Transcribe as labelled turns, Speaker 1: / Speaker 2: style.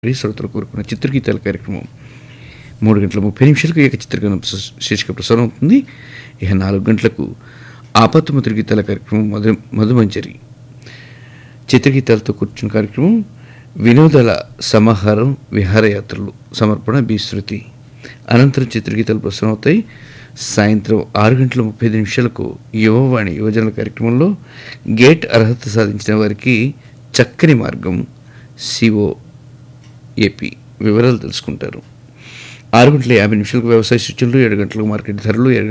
Speaker 1: శ్రోతలు కోరుకున్న చిత్రగీతాల కార్యక్రమం మూడు గంటల ముప్పై నిమిషాలకు ఏక చిత్రగానం శ- శీర్షిక ప్రసారం అవుతుంది ఇక నాలుగు గంటలకు ఆపత్తుమతుల గీతాల కార్యక్రమం మధు మధుమంజరి చిత్రగీతాలతో కూర్చున్న కార్యక్రమం వినోదాల సమాహారం విహారయాత్రలు సమర్పణ బి శృతి అనంతరం చిత్రగీతాలు ప్రసారం అవుతాయి సాయంత్రం ఆరు గంటల ముప్పై ఐదు నిమిషాలకు యువవాణి యువజనుల కార్యక్రమంలో గేట్ అర్హత సాధించిన వారికి చక్కని మార్గం సిఓ ఏపీ వివరాలు తెలుసుకుంటారు ఆరు గంటల యాభై నిమిషాలకు వ్యవసాయ సూచనలు ఏడు గంటలకు మార్కెట్ ధరలు ఏడు